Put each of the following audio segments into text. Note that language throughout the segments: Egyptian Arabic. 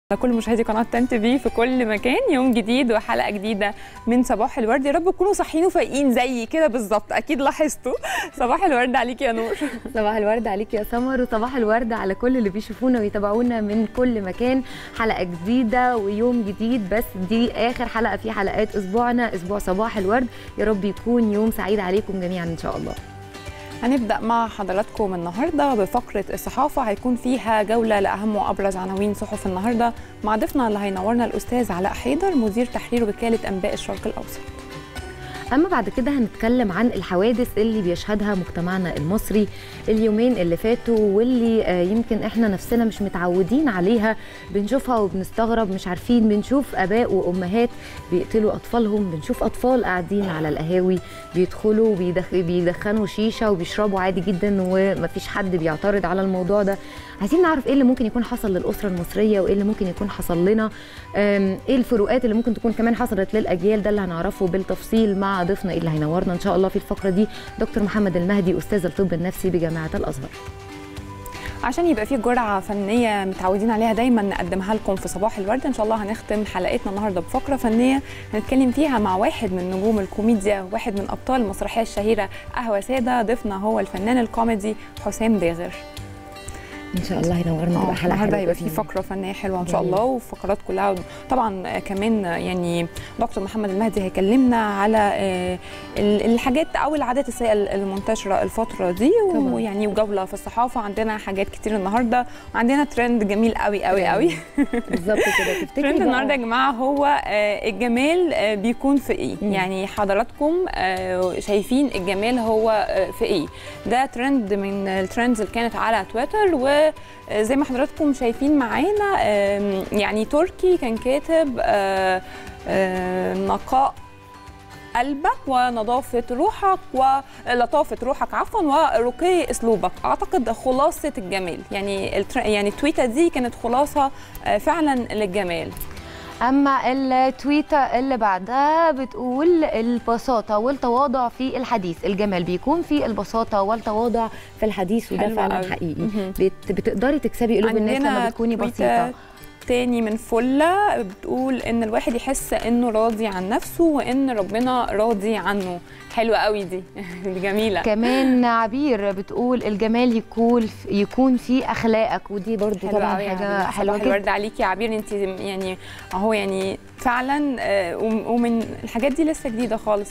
لكل مشاهدي قناه تن تي في في كل مكان يوم جديد وحلقه جديده من صباح الورد يا رب تكونوا صاحيين وفايقين زيي كده بالظبط اكيد لاحظتوا صباح الورد عليك يا نور صباح الورد عليك يا سمر وصباح الورد على كل اللي بيشوفونا ويتابعونا من كل مكان حلقه جديده ويوم جديد بس دي اخر حلقه في حلقات اسبوعنا اسبوع صباح الورد يا رب يكون يوم سعيد عليكم جميعا ان شاء الله هنبدا مع حضراتكم النهارده بفقره الصحافه هيكون فيها جوله لاهم وابرز عناوين صحف النهارده مع ضيفنا اللي هينورنا الاستاذ علاء حيدر مدير تحرير وكاله انباء الشرق الاوسط اما بعد كده هنتكلم عن الحوادث اللي بيشهدها مجتمعنا المصري اليومين اللي فاتوا واللي يمكن احنا نفسنا مش متعودين عليها بنشوفها وبنستغرب مش عارفين بنشوف اباء وامهات بيقتلوا اطفالهم بنشوف اطفال قاعدين على القهاوي بيدخلوا بيدخ... بيدخنوا شيشه وبيشربوا عادي جدا ومفيش حد بيعترض على الموضوع ده عايزين نعرف ايه اللي ممكن يكون حصل للاسره المصريه وايه اللي ممكن يكون حصل لنا ايه الفروقات اللي ممكن تكون كمان حصلت للاجيال ده اللي هنعرفه بالتفصيل مع ضيفنا اللي هينورنا ان شاء الله في الفقره دي دكتور محمد المهدي استاذ الطب النفسي بجامعه الازهر عشان يبقى في جرعه فنيه متعودين عليها دايما نقدمها لكم في صباح الورد ان شاء الله هنختم حلقتنا النهارده بفقره فنيه هنتكلم فيها مع واحد من نجوم الكوميديا واحد من ابطال المسرحيه الشهيره قهوه ساده ضيفنا هو الفنان الكوميدي حسام داغر ان شاء الله هينورنا تبقى حلقه النهارده هيبقى في فقره فنيه حلوه ان شاء الله وفقرات كلها طبعا كمان يعني دكتور محمد المهدي هيكلمنا على الحاجات او العادات السيئه المنتشره الفتره دي ويعني وجوله في الصحافه عندنا حاجات كتير النهارده وعندنا ترند جميل قوي قوي قوي بالظبط كده تفتكري ترند النهارده يا جماعه هو الجمال بيكون في ايه م. يعني حضراتكم شايفين الجمال هو في ايه ده ترند من الترندز اللي كانت على تويتر و زي ما حضراتكم شايفين معانا يعني تركي كان كاتب نقاء قلبك ونظافة روحك ولطافة روحك عفوا ورقي اسلوبك اعتقد خلاصة الجمال يعني يعني التويتة دي كانت خلاصة فعلا للجمال اما التويته اللي بعدها بتقول البساطه والتواضع في الحديث الجمال بيكون في البساطه والتواضع في الحديث وده فعلا قوي. حقيقي بت بتقدري تكسبي قلوب الناس لما بتكوني بسيطه تاني من فله بتقول ان الواحد يحس انه راضي عن نفسه وان ربنا راضي عنه حلوه قوي دي دي جميله كمان عبير بتقول الجمال يكون يكون في اخلاقك ودي برضو طبعا حاجه حلوه جدا الورد عليكي يا عبير انت يعني اهو يعني فعلا ومن الحاجات دي لسه جديده خالص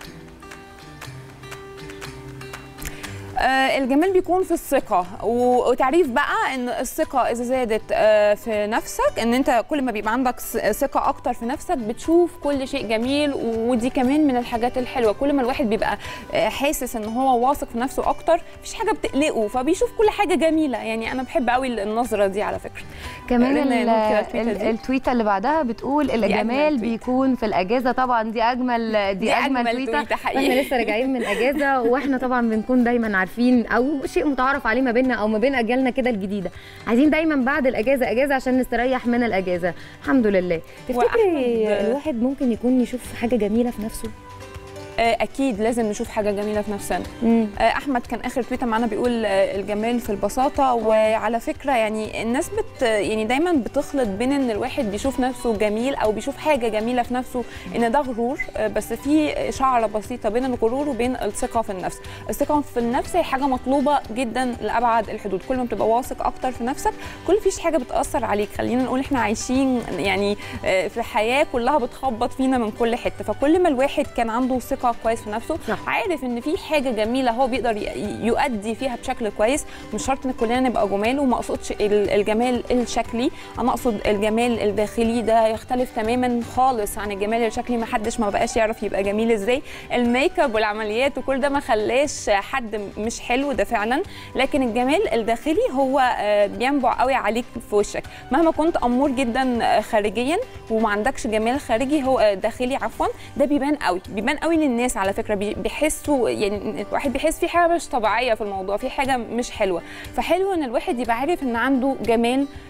الجمال بيكون في الثقه وتعريف بقى ان الثقه اذا زادت في نفسك ان انت كل ما بيبقى عندك ثقه اكتر في نفسك بتشوف كل شيء جميل ودي كمان من الحاجات الحلوه كل ما الواحد بيبقى حاسس ان هو واثق في نفسه اكتر مفيش حاجه بتقلقه فبيشوف كل حاجه جميله يعني انا بحب قوي النظره دي على فكره كمان التويته اللي بعدها بتقول الجمال بيكون في الاجازه طبعا دي اجمل دي, دي اجمل, أجمل تويته حقيقي احنا لسه راجعين من اجازه واحنا طبعا بنكون دايما عارفين عارفين او شيء متعارف عليه ما بيننا او ما بين اجيالنا كده الجديده عايزين دايما بعد الاجازه اجازه عشان نستريح من الاجازه الحمد لله تفتكري الواحد ممكن يكون يشوف حاجه جميله في نفسه اكيد لازم نشوف حاجه جميله في نفسنا مم. احمد كان اخر تويته معانا بيقول الجمال في البساطه وعلى فكره يعني الناس بت يعني دايما بتخلط بين ان الواحد بيشوف نفسه جميل او بيشوف حاجه جميله في نفسه ان ده غرور بس في شعره بسيطه بين الغرور وبين الثقه في النفس الثقه في النفس هي حاجه مطلوبه جدا لابعد الحدود كل ما بتبقى واثق اكتر في نفسك كل فيش حاجه بتاثر عليك خلينا نقول احنا عايشين يعني في حياه كلها بتخبط فينا من كل حته فكل ما الواحد كان عنده ثقه كويس في نفسه صح. عارف ان في حاجه جميله هو بيقدر يؤدي فيها بشكل كويس مش شرط ان كلنا نبقى جمال وما اقصدش الجمال الشكلي انا اقصد الجمال الداخلي ده يختلف تماما خالص عن الجمال الشكلي ما حدش ما بقاش يعرف يبقى جميل ازاي الميك اب والعمليات وكل ده ما خلاش حد مش حلو ده فعلا لكن الجمال الداخلي هو بينبع قوي عليك في وشك مهما كنت امور جدا خارجيا وما عندكش جمال خارجي هو داخلي عفوا ده بيبان قوي بيبان قوي للناس على فكره بيحسوا يعني الواحد بيحس في حاجه مش طبيعيه في الموضوع في حاجه مش حلوه فحلو ان الواحد يبقى عارف ان عنده جمال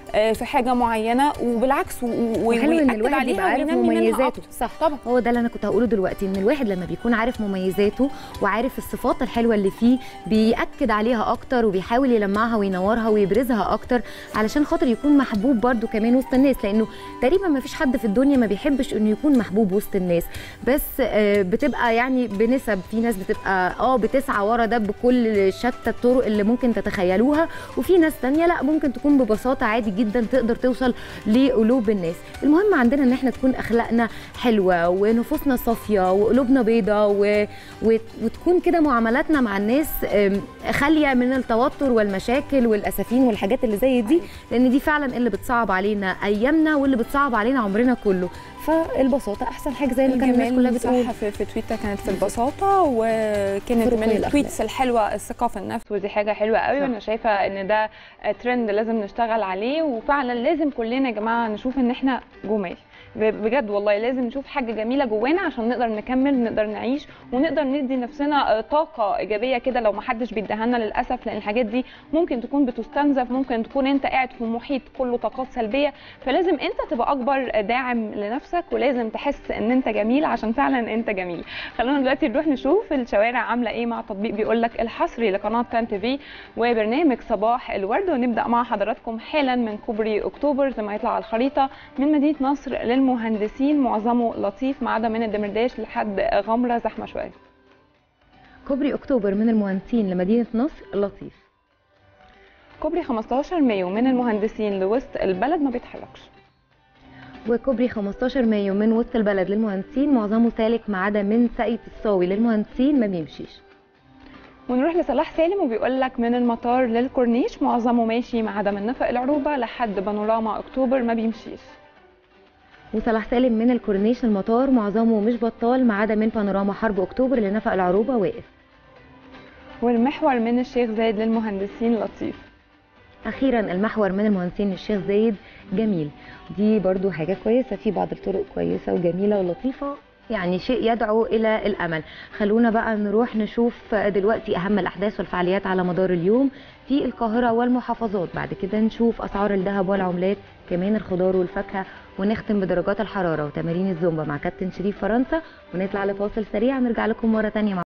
آه، في حاجه معينه وبالعكس و- و- وحلو ان ويأكد الواحد عليها يبقى عارف وينمي منها مميزاته أكتر. صح طبعا هو ده اللي انا كنت هقوله دلوقتي ان الواحد لما بيكون عارف مميزاته وعارف الصفات الحلوه اللي فيه بيأكد عليها اكتر وبيحاول يلمعها وينورها ويبرزها اكتر علشان خاطر يكون محبوب برده كمان وسط الناس لانه تقريبا ما فيش حد في الدنيا ما بيحبش انه يكون محبوب وسط الناس بس آه، بتبقى يعني بنسب في ناس بتبقى اه بتسعى ورا ده بكل شتى الطرق اللي ممكن تتخيلوها وفي ناس تانية لا ممكن تكون ببساطه عادي جدا تقدر توصل لقلوب الناس المهم عندنا ان احنا تكون اخلاقنا حلوه ونفوسنا صافيه وقلوبنا بيضه و... و... وتكون كده معاملاتنا مع الناس آم، خاليه من التوتر والمشاكل والاسفين والحاجات اللي زي دي لان دي فعلا اللي بتصعب علينا ايامنا واللي بتصعب علينا عمرنا كله فالبساطه احسن حاجه زي ما كان الناس كلها الجمال بتقول صح في, في تويتر كانت في البساطه وكانت في من رقي التويتس الحلوه الثقه في النفس ودي حاجه حلوه قوي صح. وانا شايفه ان ده ترند لازم نشتغل عليه وفعلا لازم كلنا يا جماعه نشوف ان احنا جمال ب- بجد والله لازم نشوف حاجه جميله جوانا عشان نقدر نكمل نقدر نعيش ونقدر ندي نفسنا آه، طاقه ايجابيه كده لو ما حدش بيديها لنا للاسف لان الحاجات دي ممكن تكون بتستنزف ممكن تكون انت قاعد في محيط كله طاقات سلبيه فلازم انت تبقى اكبر داعم لنفسك ولازم تحس ان انت جميل عشان فعلا انت جميل خلونا دلوقتي نروح نشوف الشوارع عامله ايه مع تطبيق بيقول لك الحصري لقناه تان تي في وبرنامج صباح الورد ونبدا مع حضراتكم حالا من كوبري اكتوبر زي ما يطلع على الخريطه من مدينه نصر للمهندسين معظمه لطيف ما عدا من الدمرداش لحد غمره زحمه شويه كوبري اكتوبر من المهندسين لمدينه نصر لطيف كوبري 15 مايو من المهندسين لوسط البلد ما بيتحركش وكوبري 15 مايو من وسط البلد للمهندسين معظمه سالك ما عدا من ساقية الصاوي للمهندسين ما بيمشيش ونروح لصلاح سالم وبيقول لك من المطار للكورنيش معظمه ماشي ما عدا من نفق العروبه لحد بانوراما اكتوبر ما بيمشيش وصلاح سالم من الكورنيش المطار معظمه مش بطال ما عدا من بانوراما حرب اكتوبر لنفق العروبه واقف والمحور من الشيخ زايد للمهندسين لطيف اخيرا المحور من المهندسين الشيخ زايد جميل دي برضو حاجه كويسه في بعض الطرق كويسه وجميله ولطيفه يعني شيء يدعو الى الامل خلونا بقى نروح نشوف دلوقتي اهم الاحداث والفعاليات على مدار اليوم في القاهره والمحافظات بعد كده نشوف اسعار الذهب والعملات كمان الخضار والفاكهه ونختم بدرجات الحراره وتمارين الزومبا مع كابتن شريف فرنسا ونطلع لفاصل سريع نرجع لكم مره تانية مع